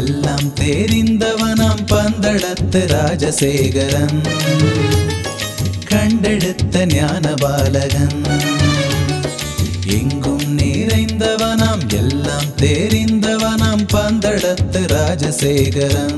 எல்லாம் தெரிந்தவனாம் பந்தளத்து ராஜசேகரன் கண்டெடுத்த ஞான பாலகன் எங்கும் நிறைந்தவனாம் எல்லாம் தெரிந்தவனாம் பந்தளத்து ராஜசேகரன்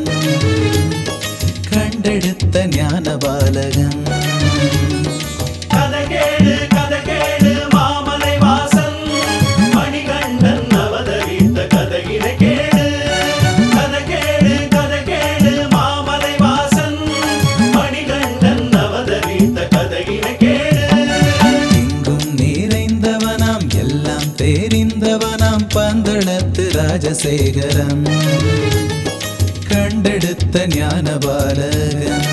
கண்டெடுத்த ஞான பாலகன் கதை கேளு கதை கேளு மாமலை வாசன் மணிகண்டன் அவதரித்த கதையினை கேளு கதை கேளு கதை கேளு மாமலை வாசன் மணிகண்டன் அவதரித்த கதையினை கேளு எங்கும் நிறைந்தவனாம் எல்லாம் தெரிந்தவனாம் பந்தளத்து ராஜசேகரன் கண்டெடுத்த ஞான பாலகன்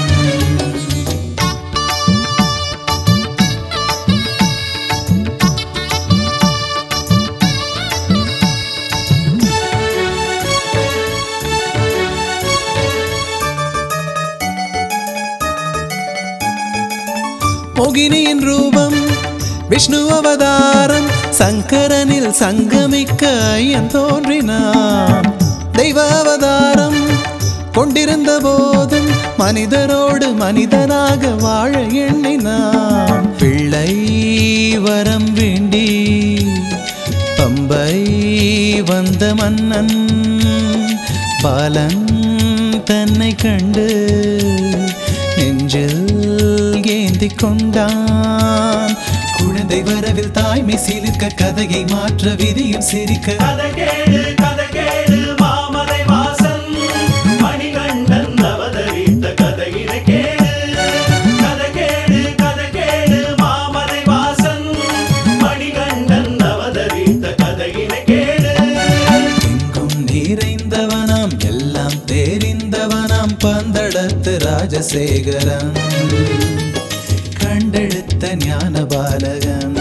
மோகினியின் ரூபம் விஷ்ணு அவதாரம் சங்கரனில் சங்கமிக்க ஐயன் தோன்றினான் தெய்வ அவதாரம் கொண்டிருந்த போதும் மனிதரோடு மனிதனாக வாழ எண்ணினான் பிள்ளை வரம் வேண்டி பம்பை வந்த மன்னன் பாலன் தன்னை கண்டு நெஞ்சில் ஏந்தி கொண்டான் குழந்தை வரவில் தாய்மை சிலிர்க்க கதையை மாற்ற விதியும் சிரிக்க கதை கேளு கதை கேளு மாமலை வாசன் மணிகண்டன் அவதரித்த கதையினை கேளு கதை கேளு கதை கேளு மாமலை வாசன் மணிகண்டன் அவதரித்த கதையினை கேளு எங்கும் நிறைந்தவனாம் எல்லாம் தெரிந்தவனாம் பந்தளத்து ராஜசேகரன் கண்டெடுத்த ஞான பாலகன்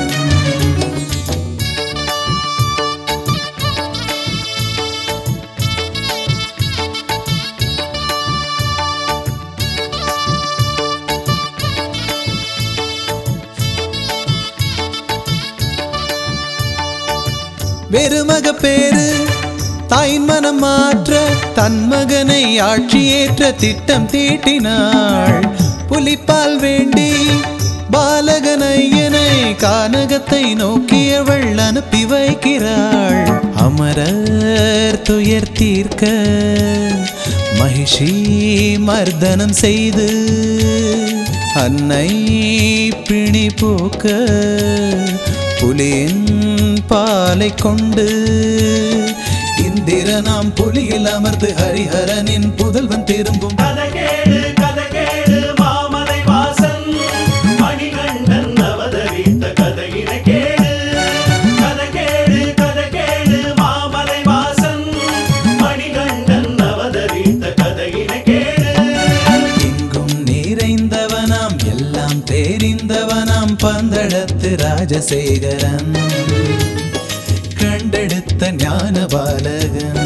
வெறுமக பேரு தாயின் மனம் மாற்ற தன் மகனை ஆட்சியேற்ற திட்டம் தீட்டினாள் புலிப்பால் வேண்டி பாலகன் ஐயனை கானகத்தை நோக்கியவள் அனுப்பி வைக்கிறாள் அமரர் துயர் தீர்க்க மகிஷி மர்தனம் செய்து அன்னை பிணி போக்க புலியின் பாலை கொண்டு இந்திரனாம் புலியில் அமர்ந்து ஹரிஹரனின் புதல்வன் திரும்பும் கதை கேளு கதை கேளு மாமலை வாசன் மணிகண்டன் அவதரித்த கதையினை கேளு கதை கேளு கதை கேளு மாமலை வாசன் மணிகண்டன் அவதரித்த கதையினை கேளு எங்கும் நிறைந்தவனாம் எல்லாம் தெரிந்தவனாம் பந்தளத்து ராஜசேகரன் கண்டெடுத்த ஞான பாலகன்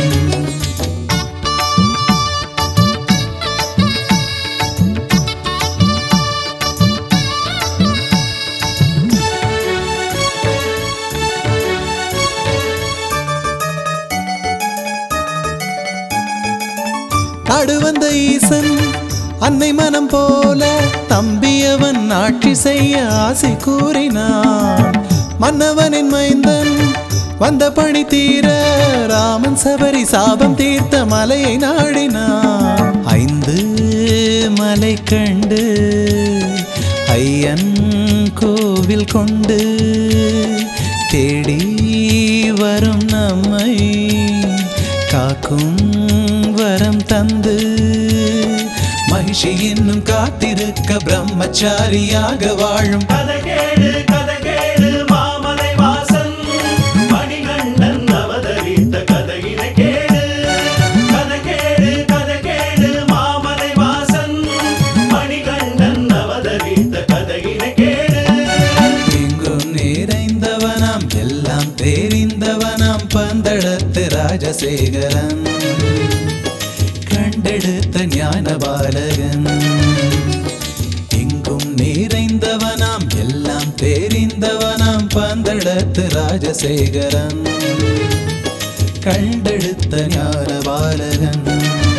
நாடு வந்த ஈசன் அன்னை மனம் போல தம்பியவன் ஆட்சி செய்ய ஆசை கூறினான் மன்னவனின் மைந்தன் வந்த பணி தீர ராமன் சபரி சாபம் தீர்த்த மலையை நாடினான் ஐந்து மலை கண்டு ஐயன் கோவில் கொண்டு தேடி வரும் நம்மை காக்கும் வரம் தந்து மகிஷி இன்னும் காத்திருக்க பிரம்மச்சாரியாக வாழும் கதை கேளு கதை கேளு மாமலை வாசன் மணிகண்டன் அவதரித்த கதையினை கேளு கதை கேளு கதை கேளு மாமலை வாசன் மணிகண்டன் அவதரித்த கதையினை கேளு எங்கும் நிறைந்தவனாம் எல்லாம் தெரிந்தவனாம் பந்தளத்து ராஜசேகரன் கண்டெடுத்த ஞான பாலகன் எங்கும் நிறைந்தவனாம் எல்லாம் தெரிந்தவனாம் பந்தளத்து ராஜசேகரன் கண்டெடுத்த ஞான பாலகன்